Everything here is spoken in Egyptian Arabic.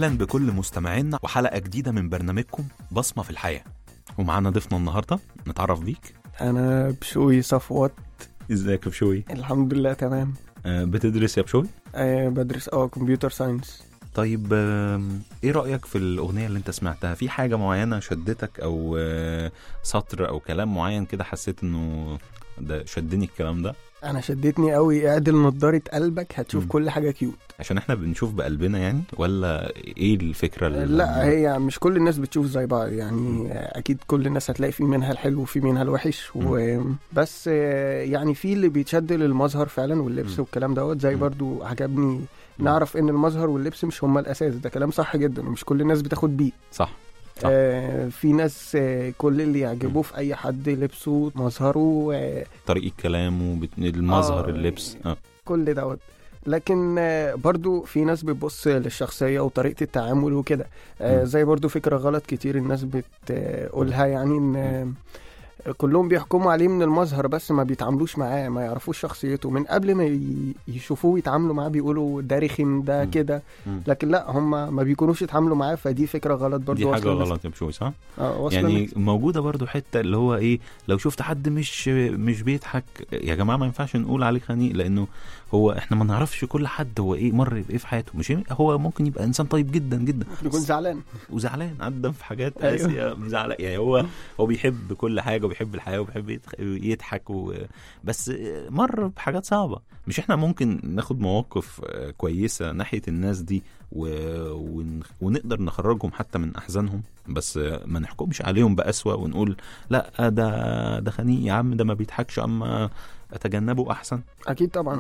اهلا بكل مستمعينا وحلقه جديده من برنامجكم بصمه في الحياه ومعانا ضيفنا النهارده نتعرف بيك انا بشوي صفوت ازيك يا بشوي الحمد لله تمام أه بتدرس يا بشوي أه بدرس اه كمبيوتر ساينس طيب آم، ايه رايك في الاغنيه اللي انت سمعتها في حاجه معينه شدتك او آه، سطر او كلام معين كده حسيت انه ده شدني الكلام ده انا شدتني قوي اعدل نضاره قلبك هتشوف مم. كل حاجه كيوت عشان احنا بنشوف بقلبنا يعني ولا ايه الفكره اللي لا هي مش كل الناس بتشوف زي بعض يعني اكيد كل الناس هتلاقي في منها الحلو وفي منها الوحش وبس يعني في اللي بيتشد للمظهر فعلا واللبس مم. والكلام دوت زي مم. برضو عجبني نعرف ان المظهر واللبس مش هما الاساس ده كلام صح جدا ومش كل الناس بتاخد بيه صح صح. آه في ناس آه كل اللي يعجبه في اي حد لبسه مظهره آه طريقه كلامه بت- المظهر آه، اللبس اه كل دوت لكن آه، برضو في ناس بتبص للشخصية وطريقة التعامل وكده آه، مم. زي برضو فكرة غلط كتير الناس بتقولها يعني ان آه، كلهم بيحكموا عليه من المظهر بس ما بيتعاملوش معاه ما يعرفوش شخصيته من قبل ما ي- يشوفوه يتعاملوا معاه بيقولوا ده رخم ده مم. كده مم. لكن لا هم ما بيكونوش يتعاملوا معاه فدي فكرة غلط برضو دي حاجه واصلة للناس. غلط يا بشوي صح اه واصلة يعني للناس. موجوده برضو حته اللي هو ايه لو شفت حد مش مش بيضحك يا جماعه ما ينفعش نقول عليه خنيق لانه هو احنا ما نعرفش كل حد هو ايه مر بايه في حياته مش هو ممكن يبقى انسان طيب جدا جدا ممكن يكون زعلان وزعلان عدى في حاجات أيوة. قاسيه زعلان يعني هو هو بيحب كل حاجه وبيحب الحياه وبيحب يضح- يضحك و... بس مر بحاجات صعبه مش احنا ممكن ناخد مواقف آه، كويسه ناحيه الناس دي و... ون... ونقدر نخرجهم حتى من احزانهم بس آه، ما نحكمش عليهم بأسوأ ونقول لا ده ده خنيق يا عم ده ما بيضحكش اما اتجنبه احسن اكيد طبعا